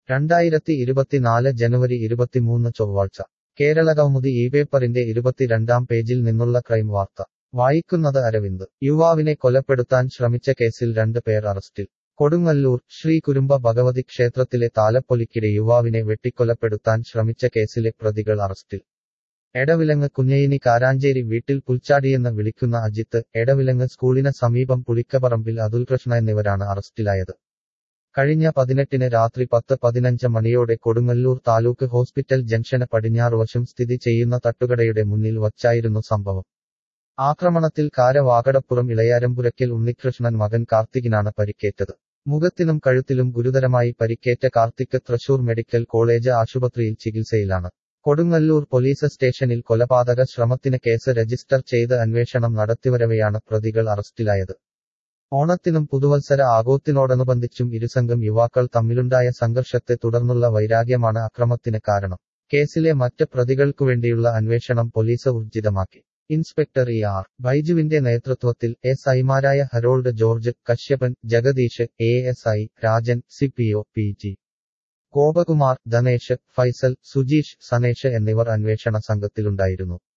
രണ്ടായിരത്തി ഇരുപത്തിനാല് ജനുവരി ഇരുപത്തിമൂന്ന് ചൊവ്വാഴ്ച കേരളകൗമുദി ഈ പേപ്പറിന്റെ ഇരുപത്തിരണ്ടാം പേജിൽ നിന്നുള്ള ക്രൈം വാർത്ത വായിക്കുന്നത് അരവിന്ദ് യുവാവിനെ കൊലപ്പെടുത്താൻ ശ്രമിച്ച കേസിൽ രണ്ട് പേർ അറസ്റ്റിൽ കൊടുങ്ങല്ലൂർ ശ്രീ കുരുമ്പ ഭഗവതി ക്ഷേത്രത്തിലെ താലപ്പൊലിക്കിടെ യുവാവിനെ വെട്ടിക്കൊലപ്പെടുത്താൻ ശ്രമിച്ച കേസിലെ പ്രതികൾ അറസ്റ്റിൽ എടവിലങ്ങ് കുഞ്ഞയിനി കാരാഞ്ചേരി വീട്ടിൽ പുൽച്ചാടിയെന്ന് വിളിക്കുന്ന അജിത്ത് എടവിലങ്ങ് സ്കൂളിന് സമീപം പുളിക്കപറമ്പിൽ അതുൽകൃഷ്ണ എന്നിവരാണ് അറസ്റ്റിലായത് കഴിഞ്ഞ പതിനെട്ടിന് രാത്രി പത്ത് പതിനഞ്ച് മണിയോടെ കൊടുങ്ങല്ലൂർ താലൂക്ക് ഹോസ്പിറ്റൽ ജംഗ്ഷന് പടിഞ്ഞാറുവശം സ്ഥിതി ചെയ്യുന്ന തട്ടുകടയുടെ മുന്നിൽ വച്ചായിരുന്നു സംഭവം ആക്രമണത്തിൽ കാര വാകടപ്പുറം ഇളയാരമ്പുരയ്ക്കൽ ഉണ്ണികൃഷ്ണൻ മകൻ കാർത്തികിനാണ് പരിക്കേറ്റത് മുഖത്തിനും കഴുത്തിലും ഗുരുതരമായി പരിക്കേറ്റ കാർത്തിക് തൃശൂർ മെഡിക്കൽ കോളേജ് ആശുപത്രിയിൽ ചികിത്സയിലാണ് കൊടുങ്ങല്ലൂർ പോലീസ് സ്റ്റേഷനിൽ കൊലപാതക ശ്രമത്തിന് കേസ് രജിസ്റ്റർ ചെയ്ത് അന്വേഷണം നടത്തിവരവെയാണ് പ്രതികൾ അറസ്റ്റിലായത് ഓണത്തിനും പുതുവത്സര ആഘോത്തിനോടനുബന്ധിച്ചും ഇരുസംഘം യുവാക്കൾ തമ്മിലുണ്ടായ സംഘർഷത്തെ തുടർന്നുള്ള വൈരാഗ്യമാണ് അക്രമത്തിന് കാരണം കേസിലെ മറ്റ് പ്രതികൾക്കുവേണ്ടിയുള്ള അന്വേഷണം പോലീസ് ഊർജിതമാക്കി ഇൻസ്പെക്ടർ ഇ ആർ ബൈജുവിന്റെ നേതൃത്വത്തിൽ എസ് ഐമാരായ Harold George Kashyapan Jagadeesh A S I Rajan C P O P G Gopakumar Dhanesh Faisal Sujeesh Sanesh എന്നിവർ അന്വേഷണ സംഘത്തിലുണ്ടായിരുന്നു